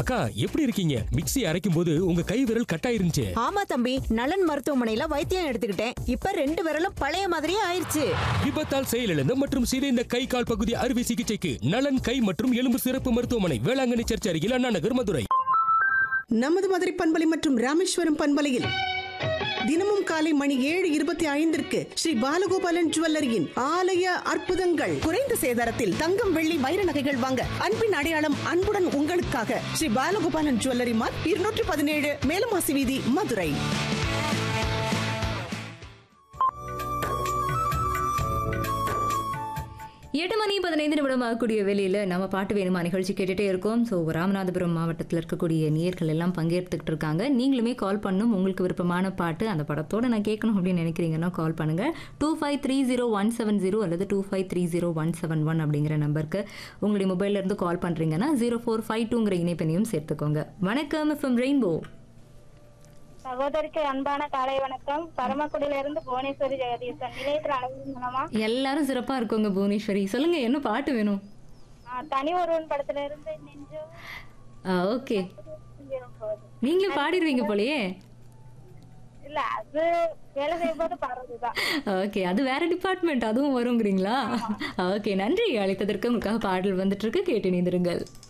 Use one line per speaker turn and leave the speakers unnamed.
அக்கா எப்படி இருக்கீங்க மிக்ஸி அரைக்கும் போது உங்க கை விரல் கட்டாயிருந்துச்சு
ஆமா தம்பி நலன் மருத்துவமனையில வைத்தியம் எடுத்துக்கிட்டேன் இப்ப ரெண்டு விரலும் பழைய மாதிரியே ஆயிருச்சு
விபத்தால் செயலிழந்த மற்றும் சிதைந்த கை கால் பகுதி அறுவை சிகிச்சைக்கு நலன் கை மற்றும் எலும்பு சிறப்பு மருத்துவமனை வேளாங்கண்ணி சர்ச் அருகில் அண்ணா நகர் மதுரை
நமது மதுரை பண்பலை மற்றும் ராமேஸ்வரம் பண்பலையில் தினமும் காலை மணி ஏழு இருபத்தி ஐந்திற்கு ஸ்ரீ பாலகோபாலன் ஜுவல்லரியின் ஆலய அற்புதங்கள் குறைந்த சேதாரத்தில் தங்கம் வெள்ளி வைர நகைகள் வாங்க அன்பின் அடையாளம் அன்புடன் உங்களுக்காக ஸ்ரீ பாலகோபாலன் ஜுவல்லரி மார்க் இருநூற்றி பதினேழு மேலமாசி வீதி மதுரை
எட்டு மணி பதினைந்து நிமிடம் ஆகக்கூடிய வேலையில் நம்ம பாட்டு வேணுமா நிகழ்ச்சி கேட்டுட்டே இருக்கோம் ஸோ ராமநாதபுரம் மாவட்டத்தில் இருக்கக்கூடிய நேயர்கள் எல்லாம் பங்கேற்றுக்கிட்டு இருக்காங்க நீங்களுமே கால் பண்ணும் உங்களுக்கு விருப்பமான பாட்டு அந்த படத்தோட நான் கேட்கணும் அப்படின்னு நினைக்கிறீங்கன்னா கால் பண்ணுங்க two five three zero one seven zero அல்லது two five three zero one seven one அப்படிங்கிற நம்பருக்கு உங்களுடைய மொபைல்ல இருந்து கால் பண்ணுறீங்கன்னா ஜீரோ ஃபோர் ஃபைவ் டூங்கிற இணைப்பெண்ணையும் சேர்த்துக்கோங்க வணக்கம் எஃப்எம் ரெயின்போ
சகோதரிக்கு அன்பான காலை வணக்கம் பரமக்குடியில இருந்து புவனேஸ்வரி ஜெகதீசன் நிலையத்தில் அனைவரும் நலமா
எல்லாரும் சிறப்பாக இருக்கோங்க புவனேஸ்வரி சொல்லுங்க என்ன பாட்டு வேணும்
ஆ, தனி ஒருவன் படத்துல இருந்து நெஞ்சு
ஓகே நீங்களும் பாடிடுவீங்க போலயே
இல்ல அது வேலை செய்யும் போது பாடுறதுதான்
ஓகே அது வேற டிபார்ட்மெண்ட் அதுவும் வருங்கிறீங்களா ஓகே நன்றி அழைத்ததற்கு உங்களுக்காக பாடல் வந்துட்டு இருக்கு கேட்டு நீந்திருங்கள்